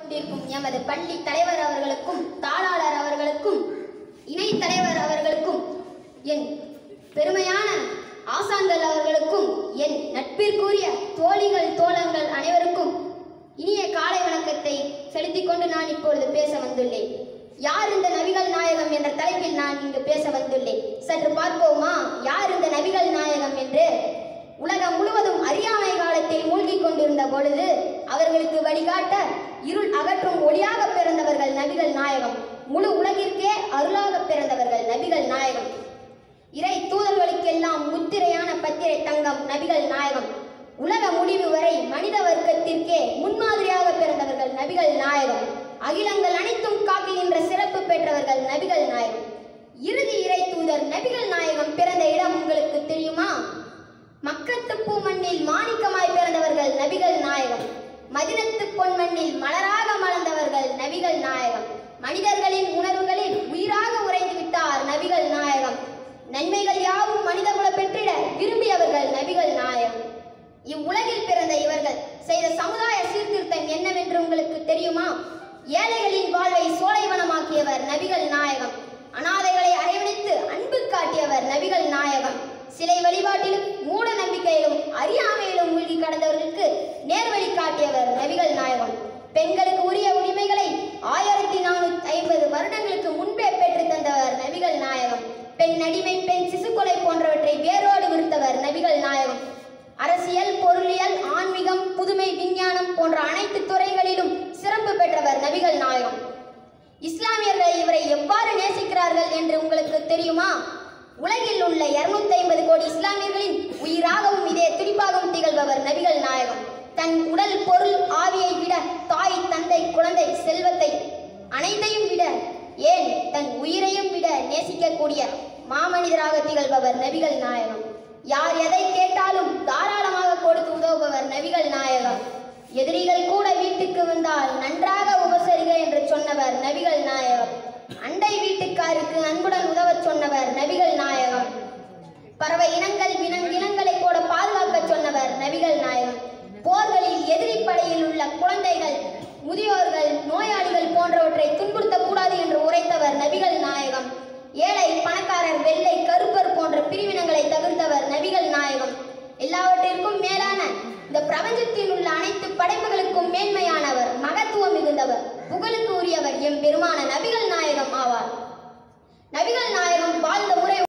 கொண்டிருக்கும் எமது பள்ளி தலைவர் அவர்களுக்கும் தாளாளர் அவர்களுக்கும் இணை தலைவர் அவர்களுக்கும் என் பெருமையான ஆசான்கள் அவர்களுக்கும் என் நட்பிற்குரிய தோழிகள் தோழர்கள் அனைவருக்கும் இனிய காலை வணக்கத்தை செலுத்திக் கொண்டு நான் இப்பொழுது பேச வந்துள்ளேன் யார் இந்த நபிகள் நாயகம் என்ற தலைப்பில் நான் இங்கு பேச வந்துள்ளேன் சற்று பார்ப்போமா யார் இந்த நபிகள் நாயகம் என்று உலகம் முழுவதும் அறியாமை காலத்தில் மூழ்கிக் கொண்டிருந்த பொழுது அவர்களுக்கு வழிகாட்ட இருள் அகற்றும் ஒளியாக பிறந்தவர்கள் நபிகள் நாயகம் முழு உலகிற்கே அருளாக பிறந்தவர்கள் நபிகள் நாயகம் இறை தூதர்களுக்கெல்லாம் முத்திரையான பத்திரை தங்கம் நபிகள் நாயகம் உலக முடிவு வரை மனித வர்க்கத்திற்கே முன்மாதிரியாக பிறந்தவர்கள் நபிகள் நாயகம் அகிலங்கள் அனைத்தும் காக்குகின்ற சிறப்பு பெற்றவர்கள் நபிகள் நாயகம் இறுதி இறை தூதர் நபிகள் நாயகம் பிறந்த இடம் உங்களுக்கு தெரியுமா மக்கத்து பூ மண்ணில் மாணிக்கமாய் பிறந்தவர்கள் நபிகள் நாயகம் மதினத்து பொன் மண்ணில் மலராக மலர்ந்தவர்கள் நபிகள் நாயகம் மனிதர்களின் உணர்வுகளில் உயிராக உறைந்து விட்டார் நபிகள் நாயகம் நன்மைகள் யாவும் மனிதகுல பெற்றிட விரும்பியவர்கள் நபிகள் நாயகம் இவ்வுலகில் பிறந்த இவர்கள் செய்த சமுதாய சீர்திருத்தம் என்னவென்று உங்களுக்கு தெரியுமா ஏழைகளின் வாழ்வை சோலைவனமாக்கியவர் நபிகள் நாயகம் அனாதைகளை அரவணைத்து அன்பு காட்டியவர் நபிகள் நாயகம் சிலை வழிபாட்டிலும் மூட நம்பிக்கையிலும் அறியாமையிலும் மூழ்கி கடந்தவர்களுக்கு நேர்வழி காட்டியவர் நபிகள் நாயகம் பெண்களுக்கு உரிய உரிமைகளை ஆயிரத்தி நானூத்தி ஐம்பது வருடங்களுக்கு முன்பே பெற்று தந்தவர் நபிகள் நாயகம் பெண் அடிமை பெண் சிசுக்கொலை போன்றவற்றை வேரோடு விருத்தவர் நபிகள் நாயகம் அரசியல் பொருளியல் ஆன்மீகம் புதுமை விஞ்ஞானம் போன்ற அனைத்து துறைகளிலும் சிறப்பு பெற்றவர் நபிகள் நாயகம் இஸ்லாமியர்கள் இவரை எவ்வாறு நேசிக்கிறார்கள் என்று உங்களுக்கு தெரியுமா உலகில் உள்ள 250 ஐம்பது கோடி இஸ்லாமியர்களின் உயிராகவும் இதே துடிப்பாகவும் திகழ்பவர் நபிகள் நாயகம் தன் உடல் பொருள் ஆவியை விட தாய் தந்தை குழந்தை செல்வத்தை அனைத்தையும் விட ஏன் தன் உயிரையும் விட நேசிக்கக்கூடிய மாமனிதராக திகழ்பவர் நபிகள் நாயகம் யார் எதை கேட்டாலும் தாராளமாக கொடுத்து உதவுபவர் நபிகள் நாயகம் எதிரிகள் கூட வீட்டுக்கு வந்தால் நன்றாக உபசரிக என்று சொன்னவர் நபிகள் நாயகம் அண்டை வீட்டுக்காருக்கு அன்புடன் உதவச் சொன்னவர் நபிகள் நாயகம் பறவை இனங்கள் விலங்கினங்களை கூட பாதுகாக்க